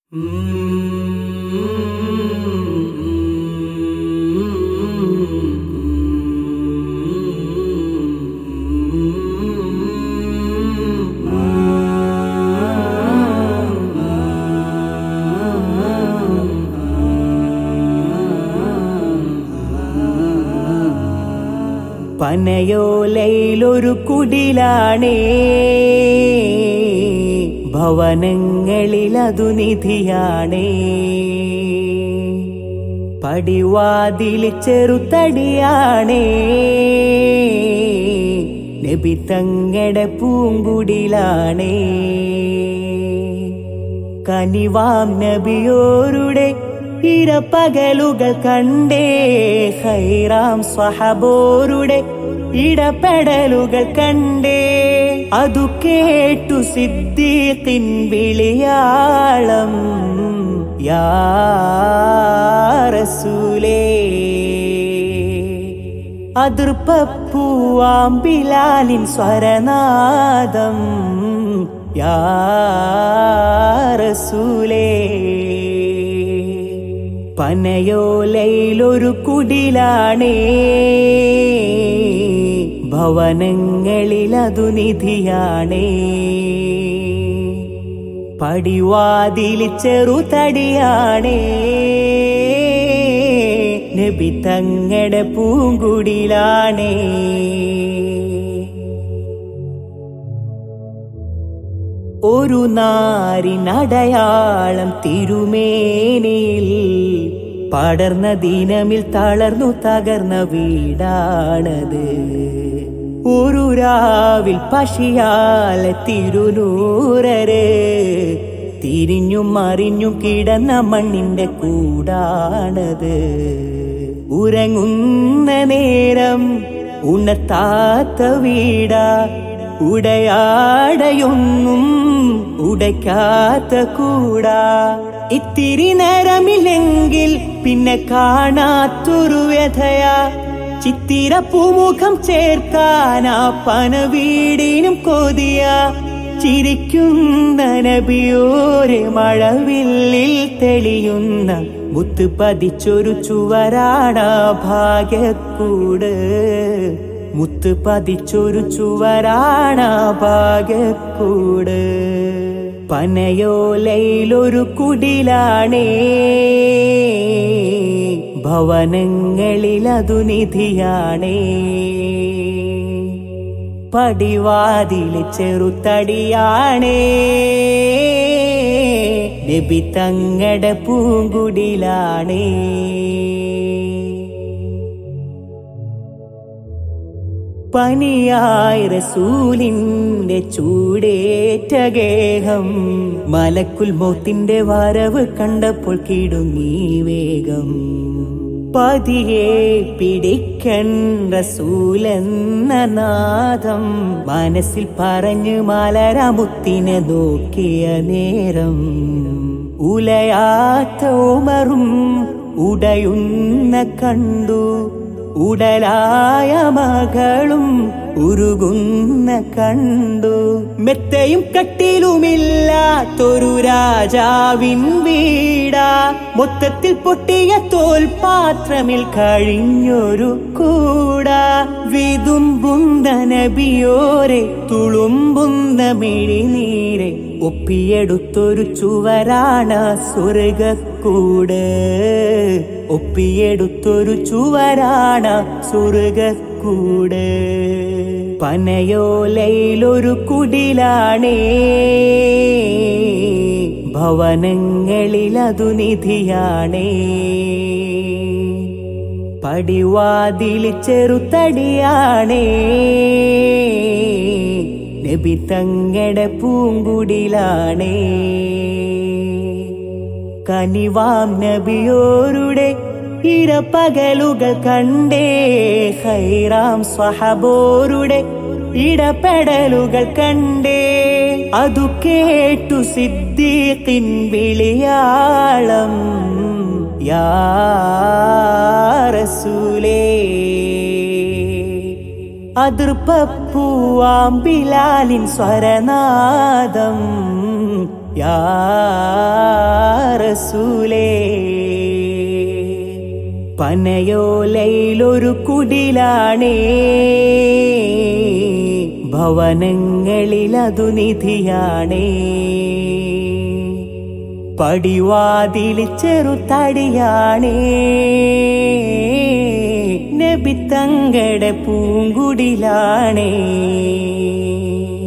പനയോലയിലൊരു കുടിലാണേ ഭവനങ്ങളിലതു നിധിയാണേ പടിവാതിൽ ചെറുതടിയാണേ നബി തങ്ങടെ പൂങ്കുടിലാണേ കനിവാം നബിയോരുടെ ഇരപ്പകലുകൾ കണ്ടേ ഹൈറാം സ്വഹബോരുടെ ഇടപെടലുകൾ കണ്ടേ അതു കേട്ടു സിദ്ദീഖിൻ വിളിയാളം യാ റസൂലേ അതിർപ്പൂവാം ബിലാലിൻ സ്വരനാദം യാ റസൂലേ പനയോലയിലൊരു കുടിലാണേ ഭവനങ്ങളിലതു നിധിയാണേ പടിവാതിൽ ചെറുതടിയാണേ നബി തങ്ങടെ പൂങ്കുടിലാണേ ഒരു നാരിനടയാളം തിരുമേനിയിൽ പടർന്ന ദിനമിൽ തളർന്നു തകർന്ന വീടാണത് ഒരു രാവിൽ പശിയാലെ തിരുനൂരര് തിരിഞ്ഞും മറിഞ്ഞും കിടന്ന മണ്ണിന്റെ കൂടാണത് ഉറങ്ങുന്ന നേരം ഉണത്താത്ത വീടാ ഉടയാടയൊന്നും ഉടയ്ക്കാത്ത കൂടാ ഇത്തിരി നേരമില്ലെങ്കിൽ പിന്നെ കാണാത്തൊരു വ്യഥയാ ചിത്തിര പൂമുഖം ചേർക്കാനാ പന വീടിനും കൊതിയ ചിരിക്കുന്ന നബിയോരെ മഴവില്ലിൽ തെളിയുന്ന മുത്ത് പതിച്ചൊരു ചുവരാണ ഭാഗ്യക്കൂട് മുത്ത് പതിച്ചൊരു ചുവരാണ ഭാഗ്യക്കൂട് പനയോലയിലൊരു കുടിലാണേ ഭവനങ്ങളിലതു നിധിയാണേ പടിവാതിൽ ചെറുതടിയാണേ നബി തങ്ങടെ പൂങ്കുടിലാണേ പനിയായി റസൂലിന്റെ ചൂടേറ്റ ഗേഹം മലക്കുൽ മോത്തിന്റെ വരവ് കണ്ടപ്പോൾ കിടുങ്ങി വേഗം പതിയെ പിടിക്കൻ റസൂലെന്ന നാദം മനസ്സിൽ പറഞ്ഞ് മലരമുത്തിനെ നോക്കിയ നേരം ഉലയാത്ത ഉമറും ഉടയുന്ന കണ്ടു ഉടലായ മകളും ഉരുകുന്ന കണ്ടു മെത്തയും കട്ടിലുമില്ലാത്തൊരു രാജാവിൻ വീടാ മൊത്തത്തിൽ പൊട്ടിയ തോൽപാത്രമിൽ കഴിഞ്ഞൊരു കൂടാ വിതുമ്പുന്ന നബിയോരെ തുളുമ്പുന്ന മിഴിനീരെ ഒപ്പിയെടുത്തൊരു ചുവരാണ സ്വർഗക്കൂട് ഒപ്പിയെടുത്തൊരു ചുവരാണ സ്വർഗക്കൂട് പനയോലയിലൊരു കുടിലാണേ ഭവനങ്ങളിലതു നിധിയാണേ പടിവാതിൽ ചെറുതടിയാണേ നബി തങ്ങടെ പൂങ്കുടിലാണേ കനിവാം നബിയോരുടെ ഇരപ്പകലുകൾ കണ്ടേ ഹൈറാം സ്വഹബോരുടെ ഇടപെടലുകൾ കണ്ടേ അതു കേട്ടു സിദ്ദീഖിൻ വിളിയാളം യാ റസൂലേ അതിർപ്പൂവാം ബിലാലിൻ സ്വരനാദം യാ റസൂലേ പനയോലയിലൊരു കുടിലാണേ ഭവനങ്ങളിലതു നിധിയാണേ പടിവാതിൽ ചെറുതടിയാണേ നബി തങ്കടെ പൂങ്കുടിലാണേ